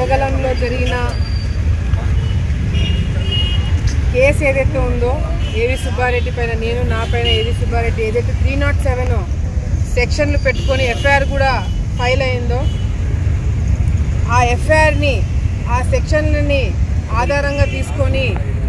యువగలంలో జరిగిన కేసు ఏదైతే ఉందో ఏవి సుబ్బారెడ్డి పైన నేను నా పైన ఏవి సుబ్బారెడ్డి ఏదైతే త్రీ నాట్ సెవెన్ సెక్షన్లు పెట్టుకొని ఎఫ్ఐఆర్ కూడా ఫైల్ అయిందో ఆ ఎఫ్ఐఆర్ని ఆ సెక్షన్లని ఆధారంగా తీసుకొని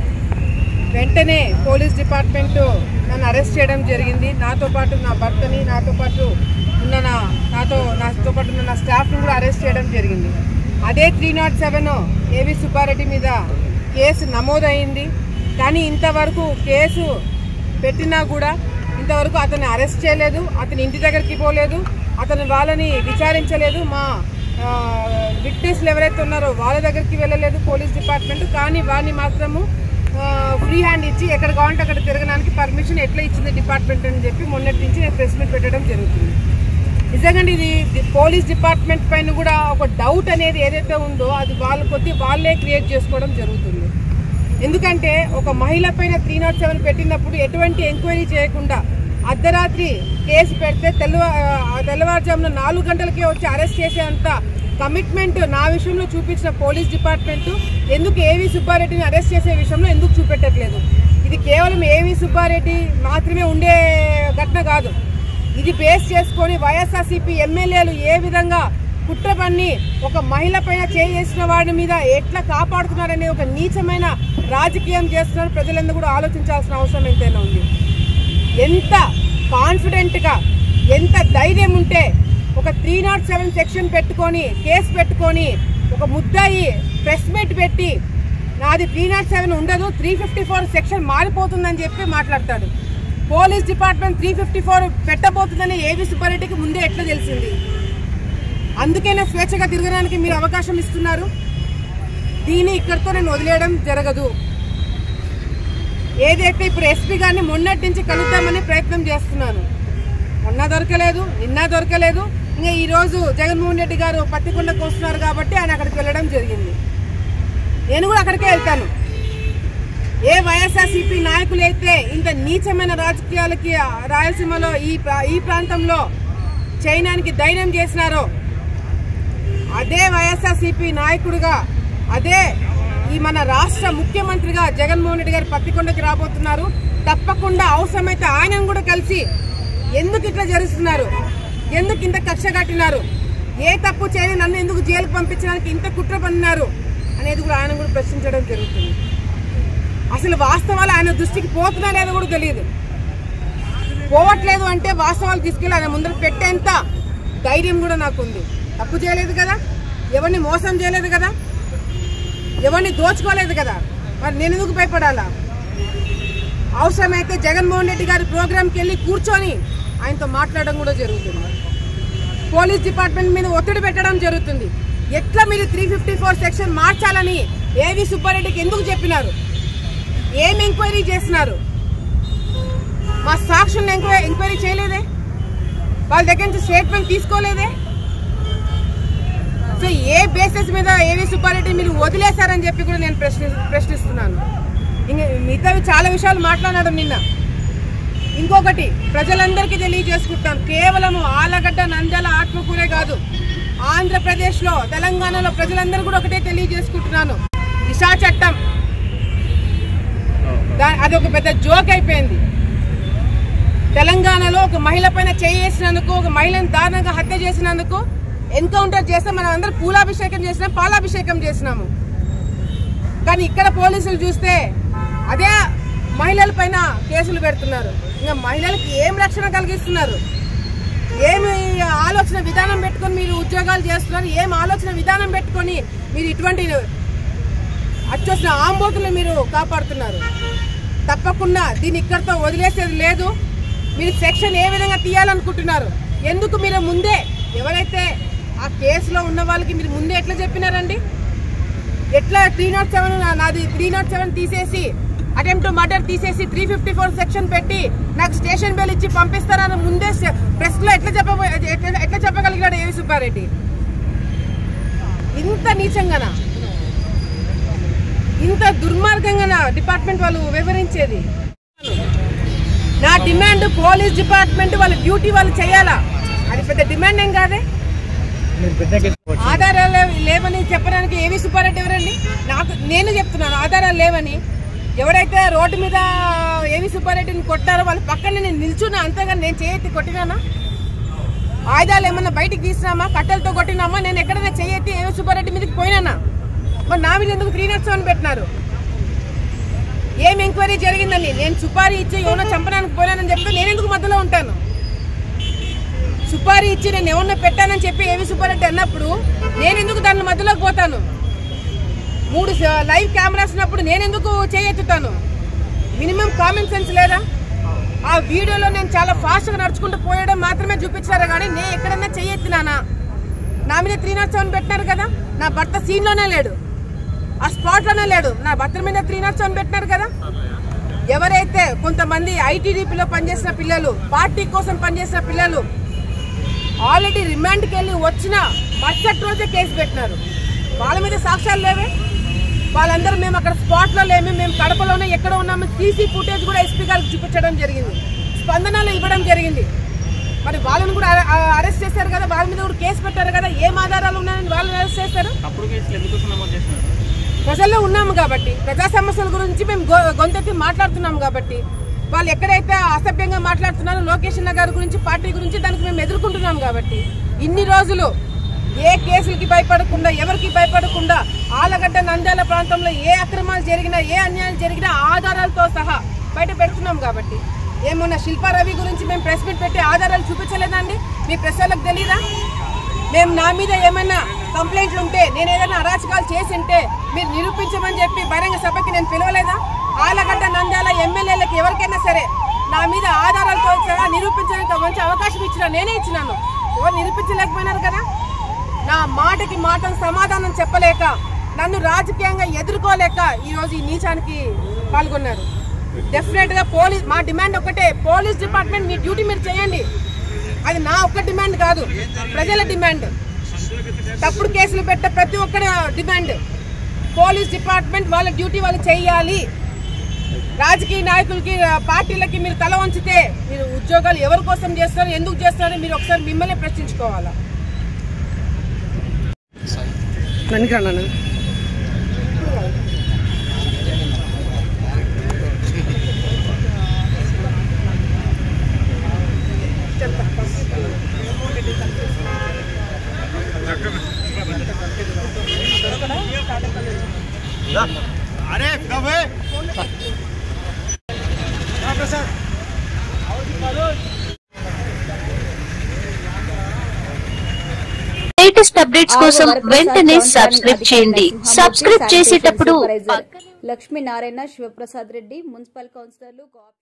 వెంటనే పోలీస్ డిపార్ట్మెంట్ నన్ను అరెస్ట్ చేయడం జరిగింది నాతో పాటు నా భర్తని నాతో పాటు ఉన్న నా నాతో నాతో పాటు ఉన్న నా స్టాఫ్ని కూడా అరెస్ట్ చేయడం జరిగింది అదే త్రీ నాట్ సెవెన్ ఏవి సుబ్బారెడ్డి మీద కేసు నమోదైంది కానీ ఇంతవరకు కేసు పెట్టినా కూడా ఇంతవరకు అతన్ని అరెస్ట్ చేయలేదు అతని ఇంటి దగ్గరికి పోలేదు అతను వాళ్ళని విచారించలేదు మా విక్టిమ్స్లు ఎవరైతే ఉన్నారో వాళ్ళ దగ్గరికి వెళ్ళలేదు పోలీస్ డిపార్ట్మెంట్ కానీ వారిని మాత్రము ఫ్రీ హ్యాండ్ ఇచ్చి ఎక్కడ కావాలంటే అక్కడ తిరగడానికి పర్మిషన్ ఎట్లా ఇచ్చింది డిపార్ట్మెంట్ అని చెప్పి మొన్నటి నుంచి నేను ప్రెస్ మీట్ పెట్టడం జరుగుతుంది నిజంగా ఇది ది- పోలీస్ డిపార్ట్మెంట్ పైన కూడా ఒక డౌట్ అనేది ఏదైతే ఉందో అది వాళ్ళ కొద్ది వాళ్ళే క్రియేట్ చేసుకోవడం జరుగుతుంది ఎందుకంటే ఒక మహిళ పైన త్రీ నాట్ సెవెన్ పెట్టినప్పుడు ఎటువంటి ఎంక్వైరీ చేయకుండా అర్ధరాత్రి కేసు పెడితే తెల్లవా ఆ తెల్లవారుజామున నాలుగు గంటలకే వచ్చి అరెస్ట్ చేసేంత కమిట్మెంట్ నా విషయంలో చూపించిన పోలీస్ డిపార్ట్మెంట్ ఎందుకు ఏవి సుబ్బారెడ్డిని అరెస్ట్ చేసే విషయంలో ఎందుకు చూపెట్టట్లేదు ఇది కేవలం ఏవి సుబ్బారెడ్డి మాత్రమే ఉండే ఘటన కాదు ఇది బేస్ చేసుకొని వైఎస్ఆర్సీపీ ఎమ్మెల్యేలు ఏ విధంగా కుట్ర పన్ని ఒక మహిళ పైన చేసిన వాడి మీద ఎట్లా కాపాడుతున్నారనే ఒక నీచమైన రాజకీయం చేస్తున్నారు ప్రజలందరూ కూడా ఆలోచించాల్సిన అవసరం ఎంతైనా ఉంది ఎంత కాన్ఫిడెంట్గా ఎంత ధైర్యం ఉంటే ఒక త్రీ నాట్ సెవెన్ సెక్షన్ పెట్టుకొని కేసు పెట్టుకొని ఒక ముద్దాయి ప్రెస్ మీట్ పెట్టి నాది త్రీ నాట్ సెవెన్ ఉండదు త్రీ ఫిఫ్టీ ఫోర్ సెక్షన్ మారిపోతుందని చెప్పి మాట్లాడతాడు police department three fifty four పెట్టబోతుందని ఏవి సుబ్బారెడ్డికి ముందే ఎట్లా తెలిసింది అందుకైనా స్వేచ్ఛగా తిరగడానికి మీరు అవకాశం ఇస్తున్నారు దీన్ని ఇక్కడితో నేను వదిలేయడం జరగదు ఏదైతే ఇప్పుడు ఎస్పీ గారిని మొన్నటి నుంచి కలుద్దామని ప్రయత్నం చేస్తున్నాను మొన్న దొరకలేదు నిన్న దొరకలేదు ఇంకా ఈ రోజు జగన్మోహన్ రెడ్డి గారు పత్తికొండకు వస్తున్నారు కాబట్టి ఆయన అక్కడికి వెళ్ళడం జరిగింది నేను కూడా అక్కడికే వెళ్తాను ఏ వైఎస్ఆర్సీపీ నాయకులైతే ఇంత నీచమైన రాజకీయాలకి రాయలసీమలో ఈ ప్రా- ఈ ప్రాంతంలో చేయడానికి ధైర్యం చేసినారో అదే వైఎస్ఆర్సీపీ నాయకుడిగా అదే ఈ మన రాష్ట్ర ముఖ్యమంత్రిగా జగన్మోహన్ రెడ్డి గారు పత్తికొండకి రాబోతున్నారు తప్పకుండా అవసరమైతే ఆయనను కూడా కలిసి ఎందుకు ఇట్లా జరుస్తున్నారు ఎందుకు ఇంత కక్ష కట్టినారు ఏ తప్పు చేయని నన్ను ఎందుకు జైలుకు పంపించడానికి ఇంత కుట్ర పన్నారు అనేది కూడా ఆయన కూడా ప్రశ్నించడం జరుగుతుంది అసలు వాస్తవాలు ఆయన దృష్టికి పోతున్నా లేదో కూడా తెలియదు పోవట్లేదు అంటే వాస్తవాలు తీసుకెళ్ళి ఆయన ముందర పెట్టేంత ధైర్యం కూడా నాకు ఉంది తప్పు చేయలేదు కదా ఎవరిని మోసం చేయలేదు కదా ఎవరిని దోచుకోలేదు కదా మరి నేను ఎందుకు భయపడాలా అవసరమైతే జగన్మోహన్ రెడ్డి గారి ప్రోగ్రాంకి వెళ్ళి కూర్చొని ఆయనతో మాట్లాడడం కూడా జరుగుతుంది పోలీస్ డిపార్ట్మెంట్ మీద ఒత్తిడి పెట్టడం జరుగుతుంది ఎట్లా మీరు త్రీ ఫిఫ్టీ ఫోర్ సెక్షన్ మార్చాలని ఏవి సుబ్బారెడ్డికి ఎందుకు చెప్పినారు ఏం ఎంక్వైరీ చేసినారు మా సాక్షులను ఎంక్వైరీ ఎంక్వైరీ చేయలేదే వాళ్ళ దగ్గర నుంచి స్టేట్మెంట్ తీసుకోలేదే సో ఏ బేసిస్ మీద ఏవి సుబ్బారెడ్డి మీరు వదిలేశారని చెప్పి కూడా నేను ప్రశ్ని ప్రశ్నిస్తున్నాను ఇంక మిగతావి చాలా విషయాలు మాట్లాడడం నిన్న ఇంకొకటి ప్రజలందరికీ తెలియజేసుకుంటాను కేవలం ఆలగడ్డ నంద్యాల ఆత్మకూరే కాదు ఆంధ్రప్రదేశ్లో తెలంగాణలో ప్రజలందరూ కూడా ఒకటే తెలియజేసుకుంటున్నాను దిశా చట్టం దా- అదొక పెద్ద జోక్ అయిపోయింది తెలంగాణలో ఒక మహిళ పైన చేసినందుకు ఒక మహిళను దారుణంగా హత్య చేసినందుకు ఎన్కౌంటర్ చేస్తే మనం అందరం పూలాభిషేకం చేసినాం పాలాభిషేకం చేసినాము కానీ ఇక్కడ పోలీసులు చూస్తే అదే మహిళల పైన కేసులు పెడుతున్నారు ఇంకా మహిళలకు ఏం రక్షణ కలిగిస్తున్నారు ఏమి ఆలోచన విధానం పెట్టుకొని మీరు ఉద్యోగాలు చేస్తున్నారు ఏం ఆలోచన విధానం పెట్టుకొని మీరు ఇటువంటి అచ్చొచ్చిన ఆంబోతులు మీరు కాపాడుతున్నారు తప్పకుండా దీన్ని ఇక్కడితో వదిలేసేది లేదు మీరు సెక్షన్ ఏ విధంగా తీయాలనుకుంటున్నారు ఎందుకు మీరు ముందే ఎవరైతే ఆ కేసులో ఉన్న వాళ్ళకి మీరు ముందే ఎట్లా చెప్పినారండి ఎట్లా త్రీ నాట్ సెవెన్ నాది త్రీ నాట్ సెవెన్ తీసేసి అటెంప్ట్ మర్డర్ తీసేసి త్రీ ఫిఫ్టీ ఫోర్ సెక్షన్ పెట్టి నాకు స్టేషన్ బెల్ ఇచ్చి పంపిస్తారని ముందే ప్రెస్ లో ఎట్లా చెప్ప ఎట్లా- ఎట్లా చెప్పగలిగాడు ఏవి సుబ్బారెడ్డి ఇంత నీచంగానా ఇంత దుర్మార్గంగా డిపార్ట్మెంట్ వాళ్ళు వివరించేది నా డిమాండ్ పోలీస్ డిపార్ట్మెంట్ వాళ్ళ డ్యూటీ వాళ్ళు చేయాలా అది పెద్ద డిమాండ్ ఏం కాదే మీరు పెట్టిన కేసు వచ్చింది. ఆధారాలు లేవని చెప్పడానికి ఏవి సుబ్బారెడ్డి ఎవరండి నాకు నేను చెప్తున్నాను ఆధారాలు లేవని ఎవరైతే రోడ్డు మీద ఏవి సుబ్బారెడ్డిని కొట్టారో వాళ్ళ పక్కన నేను నిల్చున్నా అంతేగాని నేను చేయెత్తి కొట్టినానా ఆయుధాలు ఏమన్నా బయటికి తీసినామా కట్టెలతో కొట్టినామా నేను ఎక్కడైనా చేయెత్తి ఏవి సుబ్బారెడ్డి మీదకి పోయినానా మరి నా మీద ఎందుకు త్రీ నాట్ సెవెన్ పెట్టినారు ఏం ఎంక్వైరీ జరిగిందండి నేను సుపారీ ఇచ్చి ఎవరో చంపడానికి పోయినానని చెప్తే నేను ఎందుకు మధ్యలో ఉంటాను సుపారీ ఇచ్చి నేను ఎవరినో పెట్టానని చెప్పి ఏవి సుబ్బారెడ్డి అన్నప్పుడు నేను ఎందుకు దాని మధ్యలోకి పోతాను మూడు స- లైవ్ కెమెరాస్ ఉన్నప్పుడు నేను ఎందుకు చేయెత్తుతాను మినిమం కామన్ సెన్స్ లేదా ఆ వీడియోలో నేను చాలా ఫాస్ట్గా నడుచుకుంటూ పోయడం మాత్రమే చూపించారు కానీ నేను ఎక్కడన్నా చేయెత్తినానా నా మీద త్రీ నాట్ సెవెన్ పెట్టినారు కదా నా భర్త సీన్లోనే లేడు ఆ స్పాట్లోనే లేడు నా భర్త మీద త్రీ నాట్ సెవెన్ పెట్టినారు కదా ఎవరైతే కొంతమంది ఐటీడీపీలో పనిచేసిన పిల్లలు పార్టీ కోసం పనిచేసిన పిల్లలు ఆల్రెడీ రిమాండ్కి వెళ్ళి వచ్చిన మరుసటి రోజే కేసు పెట్టినారు వాళ్ళ మీద సాక్ష్యాలు లేవే వాళ్ళందరూ మేము అక్కడ స్పాట్లో లేము మేము కడపలోనే ఎక్కడ ఉన్నాము సీసీ ఫుటేజ్ కూడా ఎస్పీ గారికి చూపించడం జరిగింది స్పందనలు ఇవ్వడం జరిగింది మరి వాళ్ళని కూడా అరె- అ- అరెస్ట్ చేశారు కదా వాళ్ళ మీద కూడా కేసు పెట్టారు కదా ఏం ఆధారాలు ఉన్నాయని వాళ్ళని అరెస్ట్ చేశారు తప్పుడు కేసులు ఎందుకు నమోదు చేస్తున్నారు ప్రజల్లో ఉన్నాము కాబట్టి ప్రజా సమస్యల గురించి మేము గొ- గొంతెత్తి మాట్లాడుతున్నాం కాబట్టి వాళ్ళు ఎక్కడైతే అసభ్యంగా మాట్లాడుతున్నారో లోకేష్ అన్న గారి గురించి పార్టీ గురించి దానికి మేము ఎదుర్కొంటున్నాం కాబట్టి ఇన్ని రోజులు ఏ కేసులకి భయపడకుండా ఎవరికి భయపడకుండా ఆలగడ్డ నంద్యాల ప్రాంతంలో ఏ అక్రమాలు జరిగినా ఏ అన్యాయాలు జరిగినా ఆధారాలతో సహా బయట పెడుతున్నాం కాబట్టి ఏమన్నా శిల్పా రవి గురించి మేము ప్రెస్ మీట్ పెట్టి ఆధారాలు చూపించలేదండి మీ ప్రెస్ వాళ్ళకి తెలీదా మేము నా మీద ఏమైనా కంప్లైంట్లు ఉంటే నేను ఏదైనా అరాచకాలు చేసి ఉంటే మీరు నిరూపించమని చెప్పి బహిరంగ సభకి నేను పిలవలేదా ఆలగడ్డ నంద్యాల ఎమ్మెల్యేలకు ఎవరికైనా సరే నా మీద ఆధారాలతో సహా నిరూపించడానికి ఒక మంచి అవకాశం ఇచ్చిన నేనే ఇచ్చినాను ఎవరు నిరూపించలేకపోయినారు కదా నా మాటకి మాటకు సమాధానం చెప్పలేక నన్ను రాజకీయంగా ఎదుర్కోలేక ఈరోజు ఈ నీచానికి పాల్గొన్నారు డెఫినెట్ గా పోలీస్ మా డిమాండ్ ఒకటే పోలీస్ డిపార్ట్మెంట్ మీ డ్యూటీ మీరు చేయండి అది నా ఒక్క డిమాండ్ కాదు ప్రజల డిమాండ్ తప్పుడు కేసులు పెట్టే ప్రతి ఒక్కరి డిమాండ్ పోలీస్ డిపార్ట్మెంట్ వాళ్ళ డ్యూటీ వాళ్ళు చేయాలి రాజకీయ నాయకులకి పార్టీలకి మీరు తల వంచితే మీరు ఉద్యోగాలు ఎవరి కోసం చేస్తారు ఎందుకు చేస్తారో మీరు ఒకసారి మిమ్మల్ని ప్రశ్నించుకోవాలా నన్ను అరే నవ్వే ప్రసాద్ లేటెస్ట్ అప్డేట్స్ కోసం వెంటనే సబ్స్క్రైబ్ చేయండి సబ్స్క్రైబ్ చేసేటప్పుడు లక్ష్మీనారాయణ శివప్రసాద్ రెడ్డి మున్సిపల్ కౌన్సిలర్లు